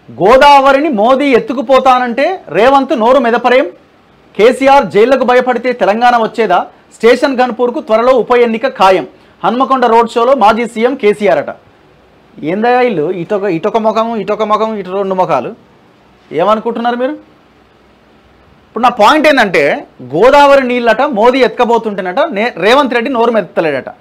గోదావరిని మోదీ ఎత్తుకుపోతానంటే రేవంత్ నోరు మెదపరేం కేసీఆర్ జైళ్లకు భయపడితే తెలంగాణ వచ్చేదా స్టేషన్ గన్పూర్కు త్వరలో ఉప ఎన్నిక ఖాయం హన్మకొండ రోడ్ షోలో మాజీ సీఎం కేసీఆర్ అట ఏందయ్యా ఇల్లు ఇటొక ఇటొక ముఖము ఇటొక ముఖం ఇటు రెండు ముఖాలు ఏమనుకుంటున్నారు మీరు ఇప్పుడు నా పాయింట్ ఏంటంటే గోదావరి నీళ్ళట మోదీ ఎత్తుకబోతుంటేనట నే రేవంత్ రెడ్డి నోరు మెదతలేడట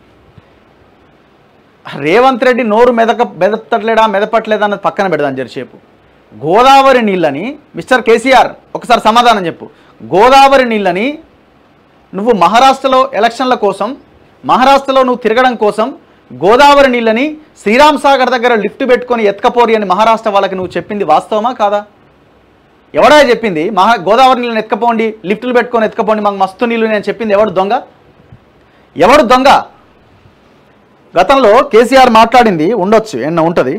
రేవంత్ రెడ్డి నోరు మెదక మెదపట్లేడా మెదపట్లేదా అన్నది పక్కన పెడదాం జరసేపు గోదావరి నీళ్ళని మిస్టర్ కేసీఆర్ ఒకసారి సమాధానం చెప్పు గోదావరి నీళ్ళని నువ్వు మహారాష్ట్రలో ఎలక్షన్ల కోసం మహారాష్ట్రలో నువ్వు తిరగడం కోసం గోదావరి నీళ్ళని శ్రీరామ్ సాగర్ దగ్గర లిఫ్ట్ పెట్టుకొని ఎత్తుకపోరి అని మహారాష్ట్ర వాళ్ళకి నువ్వు చెప్పింది వాస్తవమా కాదా ఎవడా చెప్పింది మహా గోదావరి నీళ్ళని ఎత్తుకపోండి లిఫ్టులు పెట్టుకొని ఎత్తుకపోండి మాకు మస్తు నీళ్ళు నేను చెప్పింది ఎవడు దొంగ ఎవడు దొంగ గతంలో కేసీఆర్ మాట్లాడింది ఉండొచ్చు ఎన్న ఉంటుంది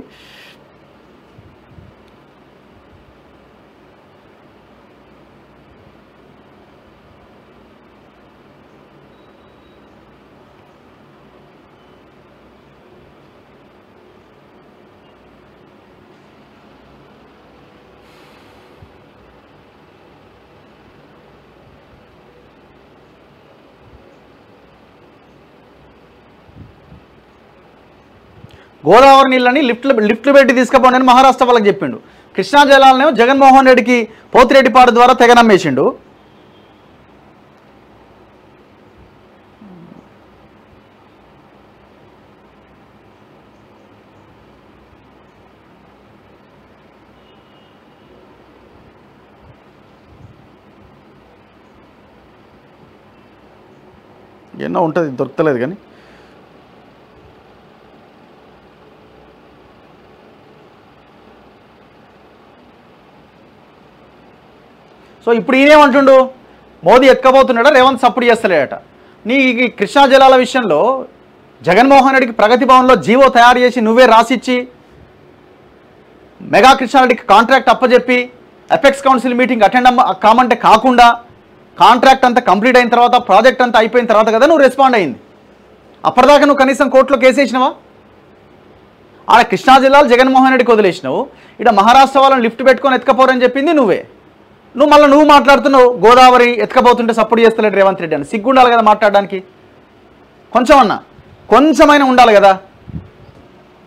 గోదావరి నీళ్ళని లిఫ్ట్లు లిఫ్ట్లు పెట్టి తీసుకుపోండి అని మహారాష్ట్ర వాళ్ళకి చెప్పిండు కృష్ణా జలాలనేమో జగన్మోహన్ రెడ్డికి పోతిరెడ్డిపాడు ద్వారా తెగ నమ్మేసిండు ఎన్నో ఉంటుంది దొరకలేదు కానీ సో ఇప్పుడు ఈయనేమంటుండు మోదీ ఎక్కబోతున్నాడా రేవంత్ సప్పుడు చేస్తలేడట నీ ఈ కృష్ణా జలాల విషయంలో జగన్మోహన్ రెడ్డికి ప్రగతి భవన్లో జీవో తయారు చేసి నువ్వే రాసిచ్చి మెగా కృష్ణారెడ్డికి కాంట్రాక్ట్ అప్పచెప్పి ఎపెక్స్ కౌన్సిల్ మీటింగ్ అటెండ్ అమ్మ కామంటే కాకుండా కాంట్రాక్ట్ అంతా కంప్లీట్ అయిన తర్వాత ప్రాజెక్ట్ అంతా అయిపోయిన తర్వాత కదా నువ్వు రెస్పాండ్ అయింది అప్పటిదాకా నువ్వు కనీసం కోర్టులో కేసేసినావా ఆడ కృష్ణా జిల్లాలో జగన్మోహన్ రెడ్డికి వదిలేసినావు ఇక్కడ మహారాష్ట్ర వాళ్ళని లిఫ్ట్ పెట్టుకొని ఎత్తుకపోరని చెప్పింది నువ్వే నువ్వు మళ్ళీ నువ్వు మాట్లాడుతున్నావు గోదావరి ఎత్తుకపోతుంటే సపోర్ట్ చేస్తలేడు రేవంత్ రెడ్డి అని సిగ్గుండాలి కదా మాట్లాడడానికి కొంచెం అన్న కొంచెమైనా ఉండాలి కదా